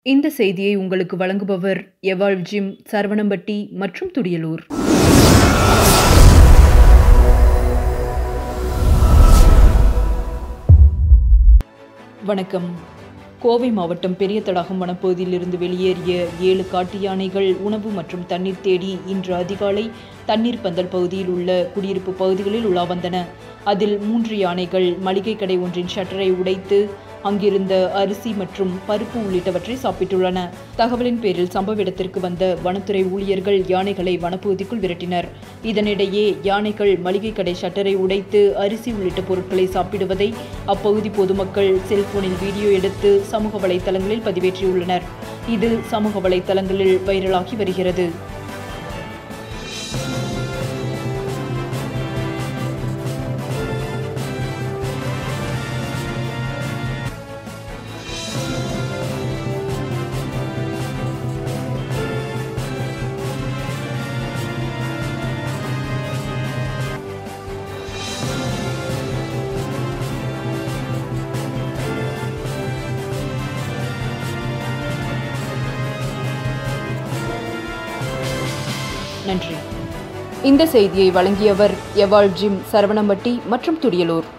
இந்த செய்தியை உங்களுக்கு வழங்குபவர் எவாள் ஜிம் சரவணம்பட்டி மற்றும் துடியலூர் வணக்கம் கோவை மாவட்டம் பெரிய தடாகம் வனப்பகுதியிலிருந்து வெளியேறிய ஏழு காட்டு யானைகள் உணவு மற்றும் தண்ணீர் தேடி இன்று அதிகாலை தண்ணீர் பந்தல் பகுதியில் உள்ள குடியிருப்பு பகுதிகளில் உலா வந்தன அதில் மூன்று யானைகள் மளிகை கடை ஒன்றின் ஷட்டரை உடைத்து அங்கிருந்த அரிசி மற்றும் பருப்பு உள்ளிட்டவற்றை சாப்பிட்டுள்ளன தகவலின் பேரில் சம்பவ இடத்திற்கு வந்த வனத்துறை ஊழியர்கள் யானைகளை வனப்பகுதிக்குள் விரட்டினர் இதனிடையே யானைகள் மளிகை கடை ஷட்டரை உடைத்து அரிசி உள்ளிட்ட பொருட்களை சாப்பிடுவதை அப்பகுதி பொதுமக்கள் செல்போனில் வீடியோ எடுத்து சமூக வலைதளங்களில் பதிவேற்றியுள்ளனர் இது சமூக வலைதளங்களில் வைரலாகி வருகிறது நன்றி இந்த செய்தியை வழங்கியவர் எவாள் ஜிம் சரவணம்பட்டி மற்றும் துடியலூர்